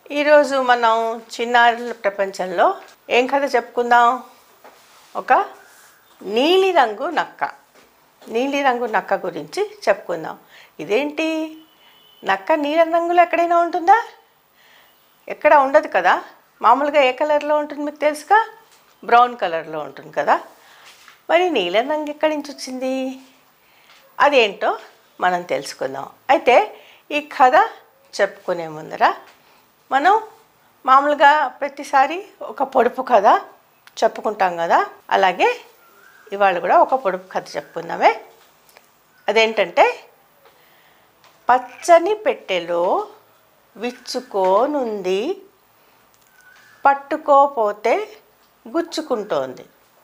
ఈరోజు మనం చిన్నారుల ప్రపంచంలో ఏం కథ చెప్పుకుందాం ఒక నీలిరంగు నక్క నీలిరంగు నక్క గురించి చెప్పుకుందాం ఇదేంటి నక్క నీలం రంగులో ఎక్కడైనా ఉంటుందా ఎక్కడ ఉండదు కదా మామూలుగా ఏ కలర్లో ఉంటుంది మీకు తెలుసుగా బ్రౌన్ కలర్లో ఉంటుంది కదా మరి నీలం రంగు ఎక్కడి నుంచి వచ్చింది అదేంటో మనం తెలుసుకుందాం అయితే ఈ కథ చెప్పుకునే ముందర మనం మామూలుగా ప్రతిసారి ఒక పొడుపు కథ చెప్పుకుంటాం కదా అలాగే ఇవాళ కూడా ఒక పొడుపు కథ చెప్పుకుందామే అదేంటంటే పచ్చని పెట్టెలో విచ్చుకోనుంది పట్టుకోపోతే గుచ్చుకుంటోంది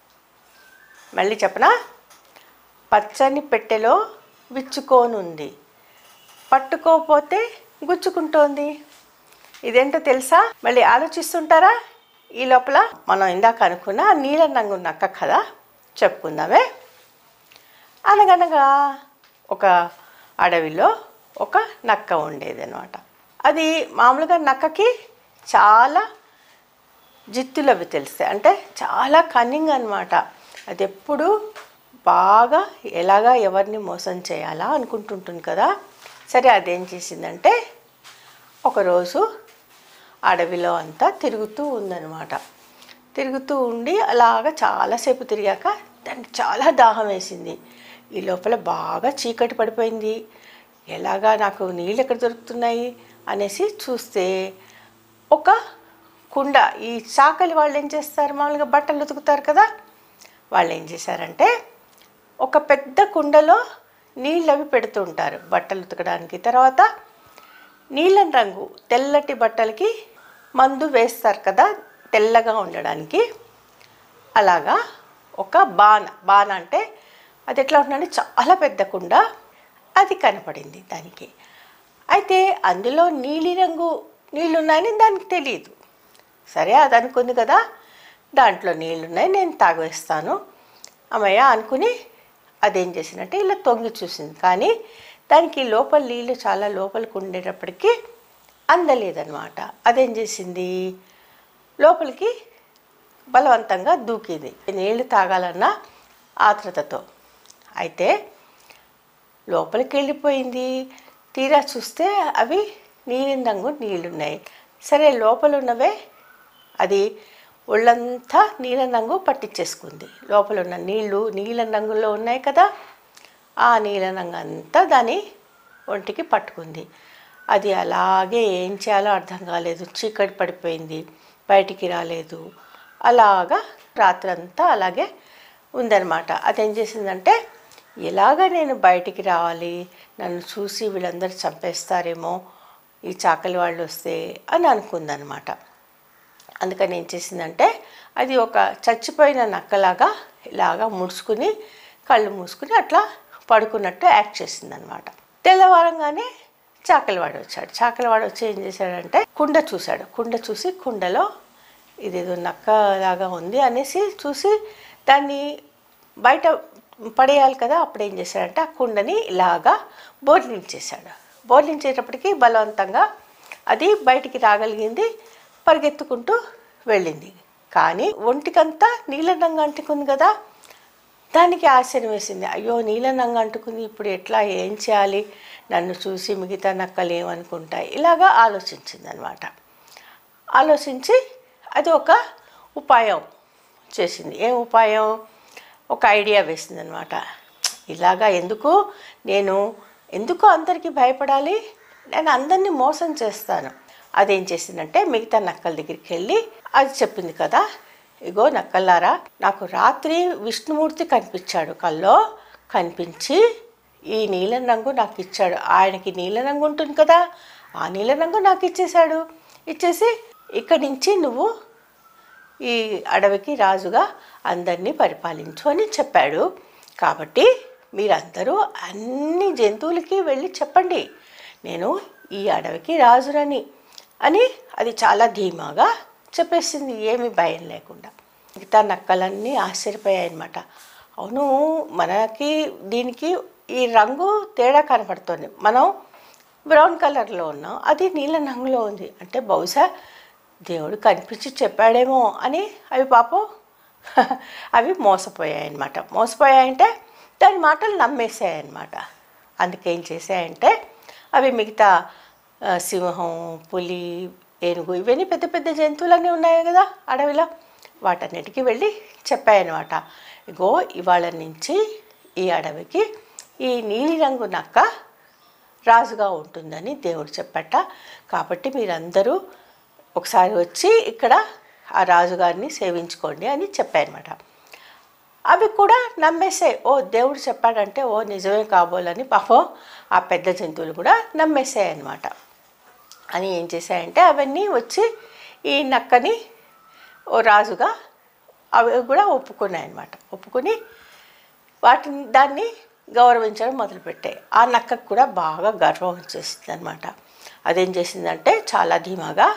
మళ్ళీ చెప్పనా పచ్చని పెట్టెలో విచ్చుకోనుంది పట్టుకోపోతే గుచ్చుకుంటోంది ఇదేంటో తెలుసా మళ్ళీ ఆలోచిస్తుంటారా ఈ లోపల మనం ఇందాక అనుకున్న నీలం రంగు నక్క కథ చెప్పుకుందామే అనగనగా ఒక అడవిలో ఒక నక్క ఉండేది అనమాట అది మామూలుగా నక్కకి చాలా జిత్తులు అవి తెలుస్తాయి అంటే చాలా కన్నింగ్ అనమాట అది ఎప్పుడు బాగా ఎలాగా ఎవరిని మోసం చేయాలా అనుకుంటుంటుంది కదా సరే అదేం చేసిందంటే ఒకరోజు అడవిలో అంతా తిరుగుతూ ఉందన్నమాట తిరుగుతూ ఉండి అలాగా చాలాసేపు తిరిగాక దానికి చాలా దాహం వేసింది ఈ లోపల బాగా చీకటి పడిపోయింది ఎలాగా నాకు నీళ్ళు ఎక్కడ దొరుకుతున్నాయి అనేసి చూస్తే ఒక కుండ ఈ చాకలి వాళ్ళు ఏం చేస్తారు మామూలుగా బట్టలు ఉతుకుతారు కదా వాళ్ళు ఏం చేశారంటే ఒక పెద్ద కుండలో నీళ్ళు అవి పెడుతూ ఉంటారు బట్టలు ఉతకడానికి తర్వాత నీలం రంగు తెల్లటి బట్టలకి మందు వేస్తారు కదా తెల్లగా ఉండడానికి అలాగా ఒక బాణ బాణ అంటే అది ఎట్లా ఉంటుందంటే చాలా పెద్ద కుండ అది కనపడింది దానికి అయితే అందులో నీలిరంగు నీళ్ళు ఉన్నాయని దానికి తెలియదు సరే అది అనుకుంది కదా దాంట్లో నీళ్ళున్నాయి నేను తాగేస్తాను అమ్మయ్య అనుకుని అదేం చేసిందంటే ఇలా తొంగి చూసింది కానీ దానికి లోపల నీళ్ళు చాలా లోపలికి ఉండేటప్పటికీ అందలేదన్నమాట అదేం చేసింది లోపలికి బలవంతంగా దూకింది నీళ్లు తాగాలన్న ఆత్రతతో అయితే లోపలికి వెళ్ళిపోయింది తీరా చూస్తే అవి నీలిన రంగు నీళ్ళున్నాయి సరే లోపల ఉన్నవే అది ఒళ్ళంతా నీలం రంగు పట్టించేసుకుంది లోపల ఉన్న నీళ్లు నీలం రంగులో ఉన్నాయి కదా ఆ నీలం రంగు అంతా దాని ఒంటికి పట్టుకుంది అది అలాగే ఏం చేయాలో అర్థం కాలేదు చీకటి పడిపోయింది బయటికి రాలేదు అలాగా రాత్రంతా అలాగే ఉందన్నమాట అదేం చేసిందంటే ఎలాగ నేను బయటికి రావాలి నన్ను చూసి వీళ్ళందరూ చంపేస్తారేమో ఈ చాకలి వాళ్ళు వస్తే అని అనుకుందనమాట అందుకని ఏం చేసిందంటే అది ఒక చచ్చిపోయిన నక్కలాగా ఇలాగా ముడుచుకుని కళ్ళు మూసుకుని అట్లా పడుకున్నట్టు యాక్ట్ చేసిందనమాట తెల్లవారంగానే చాకలివాడు వచ్చాడు చాకలివాడు వచ్చి ఏం చేశాడంటే కుండ చూశాడు కుండ చూసి కుండలో ఇదేదో నక్కలాగా ఉంది అనేసి చూసి దాన్ని బయట పడేయాలి కదా అప్పుడు ఏం చేశాడంటే ఆ కుండని ఇలాగా బోర్లించేశాడు బోర్లించేటప్పటికి బలవంతంగా అది బయటికి రాగలిగింది పరిగెత్తుకుంటూ వెళ్ళింది కానీ ఒంటికంతా నీలం రంగు అంటుకుంది కదా దానికి ఆశ్చర్యం వేసింది అయ్యో నీలం రంగు అంటుకుంది ఇప్పుడు ఎట్లా ఏం చేయాలి నన్ను చూసి మిగతా నక్కలు ఏమనుకుంటాయి ఇలాగా ఆలోచించింది అనమాట ఆలోచించి అది ఒక ఉపాయం చేసింది ఏం ఉపాయం ఒక ఐడియా వేసింది అనమాట ఇలాగా ఎందుకు నేను ఎందుకు అందరికీ భయపడాలి నేను అందరినీ మోసం చేస్తాను అదేం చేసిందంటే మిగతా నక్కల దగ్గరికి వెళ్ళి అది చెప్పింది కదా ఇగో నక్కల్లారా నాకు రాత్రి విష్ణుమూర్తి కనిపించాడు కల్లో కనిపించి ఈ నీలం రంగు నాకు ఇచ్చాడు ఆయనకి నీలం రంగు ఉంటుంది కదా ఆ నీలం రంగు నాకు ఇచ్చేశాడు ఇచ్చేసి ఇక్కడి నుంచి నువ్వు ఈ అడవికి రాజుగా అందరినీ పరిపాలించు అని చెప్పాడు కాబట్టి మీరందరూ అన్ని జంతువులకి వెళ్ళి చెప్పండి నేను ఈ అడవికి రాజునని అని అది చాలా ధీమాగా చెప్పేసింది ఏమీ భయం లేకుండా మిగతా నక్కలన్నీ ఆశ్చర్యపోయాయి అనమాట అవును మనకి దీనికి ఈ రంగు తేడా కనపడుతుంది మనం బ్రౌన్ కలర్లో ఉన్నాం అది నీల రంగులో ఉంది అంటే బహుశా దేవుడు కనిపించి చెప్పాడేమో అని అవి పాపం అవి మోసపోయాయి అన్నమాట మోసపోయాయంటే దాని మాటలు నమ్మేసాయి అన్నమాట అందుకే ఏం చేశాయంటే అవి మిగతా ఆ, సింహం పులి ఏనుగు ఇవన్నీ పెద్ద పెద్ద జంతువులన్నీ ఉన్నాయి కదా అడవిలో వాటన్నిటికీ వెళ్ళి చెప్పాయన్నమాట ఇగో ఇవాళ నుంచి ఈ అడవికి ఈ నీలిరంగు నక్క రాజుగా ఉంటుందని దేవుడు చెప్పట కాబట్టి మీరందరూ ఒకసారి వచ్చి ఇక్కడ ఆ రాజుగారిని సేవించుకోండి అని చెప్పాయన్నమాట అవి కూడా నమ్మేసాయి ఓ దేవుడు చెప్పాడంటే ఓ నిజమే కాబోలని పాపం ఆ పెద్ద జంతువులు కూడా నమ్మేసాయి అన్నమాట అని ఏం చేశాయంటే అవన్నీ వచ్చి ఈ నక్కని ఓ రాజుగా అవి కూడా ఒప్పుకున్నాయి అన్నమాట ఒప్పుకుని వాటిని దాన్ని గౌరవించడం మొదలుపెట్టాయి ఆ నక్కకు కూడా బాగా గర్వం వచ్చేసింది అనమాట అదేం చేసిందంటే చాలా ధీమాగా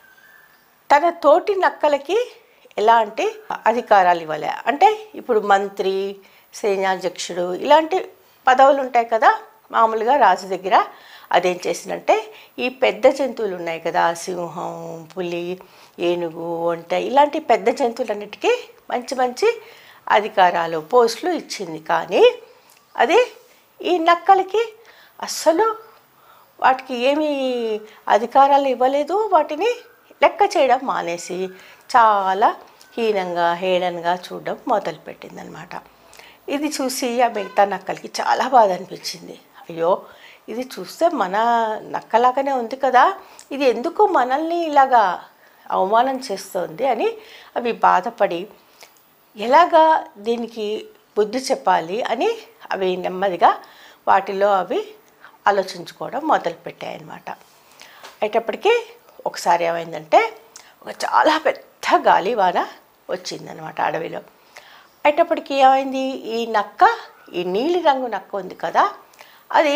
తన తోటి నక్కలకి ఎలాంటి అధికారాలు ఇవ్వాలి అంటే ఇప్పుడు మంత్రి సైన్యాధ్యక్షుడు ఇలాంటి పదవులు ఉంటాయి కదా మామూలుగా రాజు దగ్గర అదేం చేసిందంటే ఈ పెద్ద జంతువులు ఉన్నాయి కదా సింహం పులి ఏనుగు ఒంట ఇలాంటి పెద్ద జంతువులన్నిటికీ మంచి మంచి అధికారాలు పోస్టులు ఇచ్చింది కానీ అది ఈ నక్కలకి అస్సలు వాటికి ఏమీ అధికారాలు ఇవ్వలేదు వాటిని లెక్క చేయడం మానేసి చాలా హీనంగా హేళనగా చూడడం మొదలుపెట్టింది అనమాట ఇది చూసి ఆ మిగతా నక్కలకి చాలా బాధ అనిపించింది అయ్యో ఇది చూస్తే మన నక్కలాగానే ఉంది కదా ఇది ఎందుకు మనల్ని ఇలాగా అవమానం చేస్తోంది అని అవి బాధపడి ఎలాగా దీనికి బుద్ధి చెప్పాలి అని అవి నెమ్మదిగా వాటిలో అవి ఆలోచించుకోవడం మొదలుపెట్టాయి అన్నమాట అయ్యేటప్పటికి ఒకసారి ఏమైందంటే ఒక చాలా పెద్ద గాలివాన వచ్చిందనమాట అడవిలో అయ్యేటప్పటికి ఏమైంది ఈ నక్క ఈ నీలి రంగు నక్క ఉంది కదా అది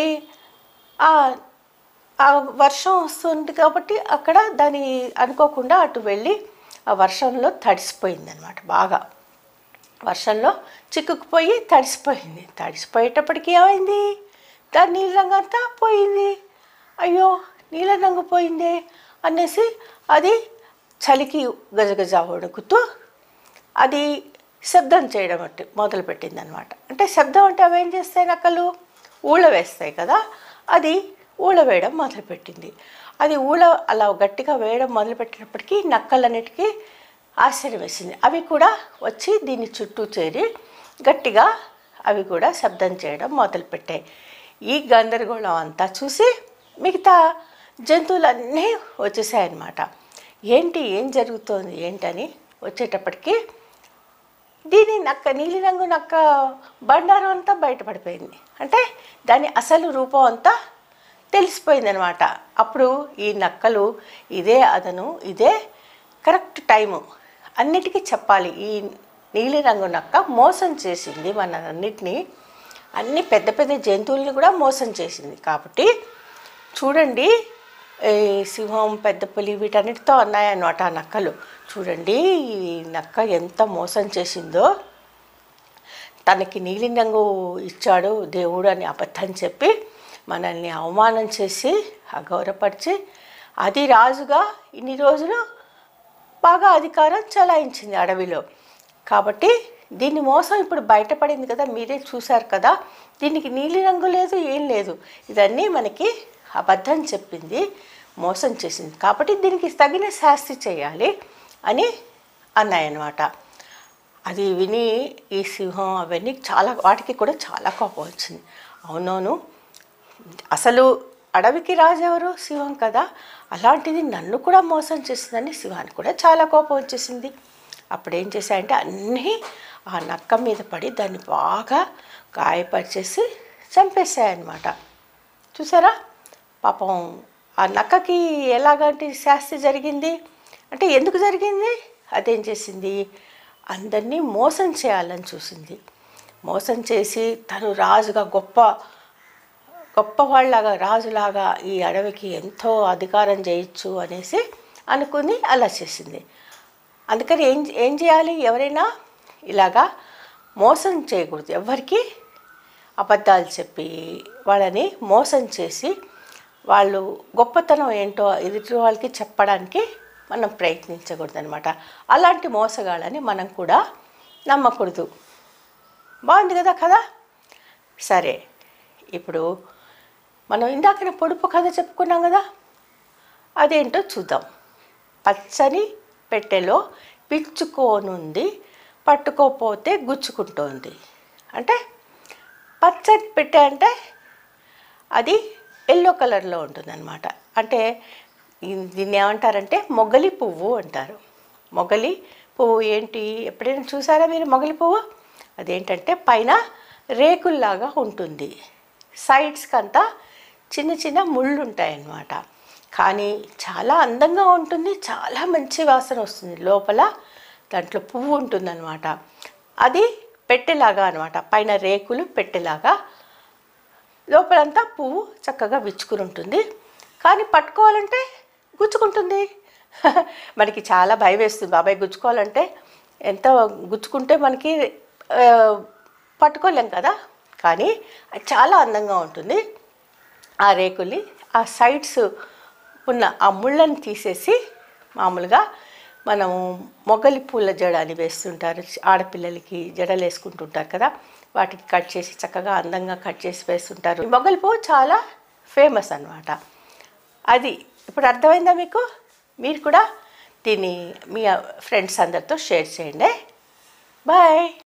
ఆ ఆ వర్షం వస్తుంది కాబట్టి అక్కడ దాని అనుకోకుండా అటు వెళ్ళి ఆ వర్షంలో తడిసిపోయిందనమాట బాగా వర్షంలో చిక్కుకుపోయి తడిసిపోయింది తడిసిపోయేటప్పటికి ఏమైంది దాని నీళ్ళ రంగు అంతా పోయింది అయ్యో నీళ్ళ రంగు పోయిందే అనేసి అది చలికి గజగజ వణుకుతూ అది శబ్దం చేయడం అంటే మొదలుపెట్టింది అనమాట అంటే శబ్దం అంటే అవి ఏం చేస్తాయి నక్కలు ఊళ్ళ వేస్తాయి కదా అది ఊళ్ళ వేయడం మొదలుపెట్టింది అది ఊళ్ళ అలా గట్టిగా వేయడం మొదలుపెట్టినప్పటికీ నక్కలన్నిటికీ ఆశ్చర్యం వేసింది అవి కూడా వచ్చి దీని చుట్టూ చేరి గట్టిగా అవి కూడా శబ్దం చేయడం మొదలుపెట్టాయి ఈ గందరగోళం అంతా చూసి మిగతా జంతువులన్నీ వచ్చేసాయన్నమాట ఏంటి ఏం జరుగుతోంది ఏంటని వచ్చేటప్పటికి దీని నక్క నీలిరంగు నక్క బండారం అంతా బయటపడిపోయింది అంటే దాని అసలు రూపం అంతా తెలిసిపోయిందనమాట అప్పుడు ఈ నక్కలు ఇదే అదను ఇదే కరెక్ట్ టైము అన్నిటికీ చెప్పాలి ఈ నీలిరంగు నక్క మోసం చేసింది మనందరినీ అన్ని పెద్ద పెద్ద జంతువుల్ని కూడా మోసం చేసింది కాబట్టి చూడండి ఈ సింహం పెద్ద పులి వీటన్నిటితో ఉన్నాయన్నమాట ఆ నక్కలు చూడండి ఈ నక్క ఎంత మోసం చేసిందో తనకి నీలి రంగు ఇచ్చాడు దేవుడు అని అబద్ధం చెప్పి మనల్ని అవమానం చేసి అగౌరవపరిచి అది రాజుగా ఇన్ని రోజులు బాగా అధికారం చలాయించింది అడవిలో కాబట్టి దీని మోసం ఇప్పుడు బయటపడింది కదా మీరే చూశారు కదా దీనికి నీలి రంగు లేదు ఏం లేదు ఇదన్నీ మనకి అబద్ధం చెప్పింది మోసం చేసింది కాబట్టి దీనికి తగిన శాస్తి చేయాలి అని అన్నాయన్నమాట అది విని ఈ సింహం అవన్నీ చాలా వాటికి కూడా చాలా కోపం వచ్చింది అవునవును అసలు అడవికి రాజు ఎవరు సింహం కదా అలాంటిది నన్ను కూడా మోసం చేసిందని సింహానికి కూడా చాలా కోపం వచ్చేసింది అప్పుడు ఏం చేశాయంటే అన్నీ ఆ నక్క మీద పడి దాన్ని బాగా గాయపరిచేసి చంపేశాయన్నమాట చూసారా పాపం ఆ నక్కకి ఎలాగంటి శాస్తి జరిగింది అంటే ఎందుకు జరిగింది అదేం చేసింది అందరినీ మోసం చేయాలని చూసింది మోసం చేసి తను రాజుగా గొప్ప గొప్పవాళ్ళలాగా రాజులాగా ఈ అడవికి ఎంతో అధికారం చేయొచ్చు అనేసి అనుకుని అలా చేసింది అందుకని ఏం ఏం చేయాలి ఎవరైనా ఇలాగా మోసం చేయకూడదు ఎవరికి అబద్ధాలు చెప్పి వాళ్ళని మోసం చేసి వాళ్ళు గొప్పతనం ఏంటో ఎదుటి వాళ్ళకి చెప్పడానికి మనం ప్రయత్నించకూడదు అనమాట అలాంటి మోసగాళ్ళని మనం కూడా నమ్మకూడదు బాగుంది కదా కదా సరే ఇప్పుడు మనం ఇందాక పొడుపు కథ చెప్పుకున్నాం కదా అదేంటో చూద్దాం పచ్చని పెట్టెలో పిచ్చుకోనుంది పట్టుకోపోతే గుచ్చుకుంటోంది అంటే పచ్చని పెట్టె అంటే అది ఎల్లో కలర్లో ఉంటుందన్నమాట అంటే ఈ- దీన్ని ఏమంటారంటే మొగలి పువ్వు అంటారు మొగలి పువ్వు ఏంటి ఎప్పుడైనా చూసారా మీరు మొగలి పువ్వు అదేంటంటే పైన రేకుల్లాగా ఉంటుంది సైడ్స్కి అంతా చిన్న చిన్న ముళ్ళు ఉంటాయన్నమాట కానీ చాలా అందంగా ఉంటుంది చాలా మంచి వాసన వస్తుంది లోపల దాంట్లో పువ్వు ఉంటుందన్నమాట అది పెట్టెలాగా అనమాట పైన రేకులు పెట్టెలాగా లోపలంతా పువ్వు చక్కగా విచ్చుకుని ఉంటుంది కానీ పట్టుకోవాలంటే గుచ్చుకుంటుంది మనకి చాలా భయం వేస్తుంది బాబాయ్ గుచ్చుకోవాలంటే ఎంత గుచ్చుకుంటే మనకి ఆ, పట్టుకోలేం కదా కానీ అది చాలా అందంగా ఉంటుంది ఆ రేకుల్ని ఆ సైడ్స్ ఉన్న ఆ ముళ్ళని తీసేసి మామూలుగా మనము మొగలి పూల జడ అని వేస్తుంటారు ఆడపిల్లలకి జడలు వేసుకుంటుంటారు కదా వాటికి కట్ చేసి చక్కగా అందంగా కట్ చేసి వేస్తుంటారు ఈ మొగలి పువ్వు చాలా ఫేమస్ అన్నమాట అది ఇప్పుడు అర్థమైందా మీకు మీరు కూడా దీన్ని మీ ఫ్రెండ్స్ అందరితో షేర్ చేయండి బాయ్